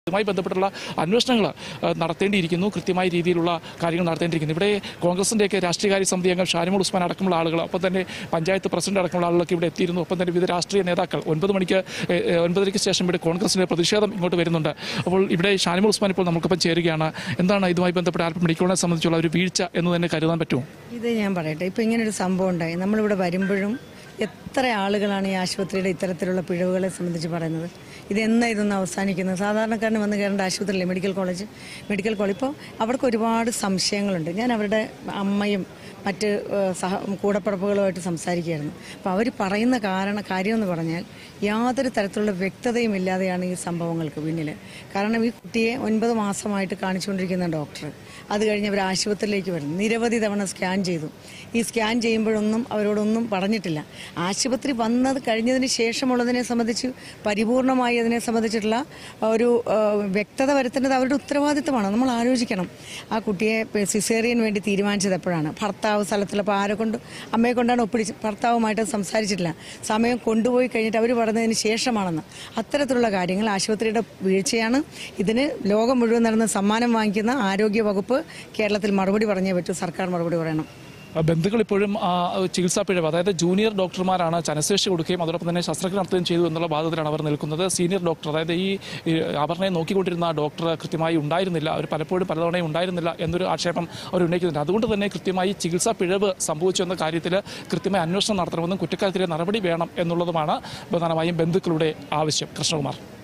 ഇതുമായി ബന്ധപ്പെട്ടുള്ള അന്വേഷണങ്ങൾ ആ, നടത്തേണ്ടിയിരിക്കുന്നു കൃത്യമായ രീതിയിലുള്ള കാര്യങ്ങൾ നടത്തേണ്ടിയിരിക്കുന്നു ഇവിടെ കോൺഗ്രസിൻ്റെയൊക്കെ രാഷ്ട്രീയകാര്യ സമിതി അംഗം ഷാനിമോൾ ഉസ്മാൻ അടക്കമുള്ള ആളുകൾ ഒപ്പം തന്നെ പഞ്ചായത്ത് പ്രസിഡന്റ് അടക്കമുള്ള ആളുകളൊക്കെ ഇവിടെ എത്തിയിരുന്നു ഒപ്പം തന്നെ വിവിധ രാഷ്ട്രീയ നേതാക്കൾ ഒൻപത് മണിക്ക് ഏ, ഏ, ഒൻപതരയ്ക്ക് ശേഷം ഇവിടെ കോൺഗ്രസിന്റെ പ്രതിഷേധം ഇങ്ങോട്ട് വരുന്നുണ്ട് അപ്പോൾ ഇവിടെ ഷാനിമോൾ ഉസ്മാൻ ഇപ്പോൾ നമുക്കൊപ്പം ചേരുകയാണ് എന്താണ് ഇതുമായി ബന്ധപ്പെട്ട് ആൽപ്പം മെഡിക്കൽ കോളേജിനെ സംബന്ധിച്ചുള്ള ഒരു വീഴ്ച എന്ന് തന്നെ കരുതാൻ പറ്റുമോ ഇത് ഞാൻ പറയട്ടെ ഇപ്പോൾ ഇങ്ങനൊരു സംഭവം ഉണ്ടായി നമ്മളിവിടെ വരുമ്പോഴും എത്ര ആളുകളാണ് ഈ ആശുപത്രിയുടെ ഇത്തരത്തിലുള്ള പിഴവുകളെ സംബന്ധിച്ച് പറയുന്നത് ഇത് എന്നാ ഇതൊന്ന് അവസാനിക്കുന്നത് സാധാരണക്കാരന് വന്ന് കയറേണ്ട ആശുപത്രിയില്ലേ മെഡിക്കൽ കോളേജ് മെഡിക്കൽ കോളേജ് ഇപ്പോൾ അവർക്ക് ഒരുപാട് സംശയങ്ങളുണ്ട് ഞാൻ അവരുടെ അമ്മയും മറ്റ് ഏഹ്, സഹ കൂടപ്പിറപ്പുകളുമായിട്ട് സംസാരിക്കുകയായിരുന്നു അപ്പോൾ അവർ പറയുന്ന കാരണ കാര്യമെന്ന് പറഞ്ഞാൽ യാതൊരു തരത്തിലുള്ള വ്യക്തതയും ഇല്ലാതെയാണ് ഈ സംഭവങ്ങൾക്ക് പിന്നിൽ കാരണം ഈ കുട്ടിയെ ഒൻപത് മാസമായിട്ട് കാണിച്ചുകൊണ്ടിരിക്കുന്ന ഡോക്ടർ അത് കഴിഞ്ഞ് അവർ ആശുപത്രിയിലേക്ക് വരുന്നു നിരവധി തവണ സ്കാൻ ചെയ്തു ഈ സ്കാൻ ചെയ്യുമ്പോഴൊന്നും അവരോടൊന്നും പറഞ്ഞിട്ടില്ല ആശുപത്രി വന്നത് കഴിഞ്ഞതിന് ശേഷമുള്ളതിനെ സംബന്ധിച്ച് പരിപൂർണമായി അതിനെ സംബന്ധിച്ചിട്ടുള്ള ഒരു ആ, വ്യക്തത വരുത്തേണ്ടത് അവരുടെ ഉത്തരവാദിത്തമാണ് നമ്മൾ ആലോചിക്കണം ആ കുട്ടിയെ സിസേറിയൻ വേണ്ടി തീരുമാനിച്ചത് എപ്പോഴാണ് ഭർത്താവ് സ്ഥലത്തുള്ളപ്പോൾ ആരെ കൊണ്ട് അമ്മയെ കൊണ്ടാണ് ഒപ്പിടിച്ച് ഭർത്താവുമായിട്ട് സംസാരിച്ചിട്ടില്ല സമയം കൊണ്ടുപോയി കഴിഞ്ഞിട്ട് അവർ പറഞ്ഞതിന് ശേഷമാണെന്ന് അത്തരത്തിലുള്ള കാര്യങ്ങൾ ആശുപത്രിയുടെ വീഴ്ചയാണ് ഇതിന് ലോകം മുഴുവൻ നടന്ന് സമ്മാനം വാങ്ങിക്കുന്ന ആരോഗ്യ വകുപ്പ് കേരളത്തിൽ മറുപടി പറഞ്ഞേ പറ്റൂ സർക്കാർ മറുപടി പറയണം ആ, ബന്ധുക്കൾ ഇപ്പോഴും ആ, ചികിത്സാ പിഴവ് അതായത് ജൂനിയർ ഡോക്ടർമാരാണ് ചനശേഷി കൊടുക്കുകയും അതോടൊപ്പം തന്നെ ശസ്ത്രക്രിയ നടത്തുകയും ചെയ്തു എന്നുള്ള ബാധ്യതയിലാണ് അവർ നിൽക്കുന്നത് സീനിയർ ഡോക്ടർ അതായത് ഈ ഈ അപർണയെ നോക്കിക്കൊണ്ടിരുന്ന ആ ഡോക്ടർ കൃത്യമായി ഉണ്ടായിരുന്നില്ല അവർ പലപ്പോഴും പലതവണയും ഉണ്ടായിരുന്നില്ല എന്നൊരു ആക്ഷേപം അവർ ഉന്നയിക്കുന്നുണ്ട് അതുകൊണ്ട് തന്നെ കൃത്യമായി ചികിത്സാ പിഴവ് സംഭവിച്ചു എന്ന കാര്യത്തിൽ കൃത്യമായ അന്വേഷണം നടത്തണമെന്നും കുറ്റക്കാർക്കെതിരെ നടപടി വേണം എന്നുള്ളതുമാണ് പ്രധാനമായും ബന്ധുക്കളുടെ ആവശ്യം കൃഷ്ണകുമാർ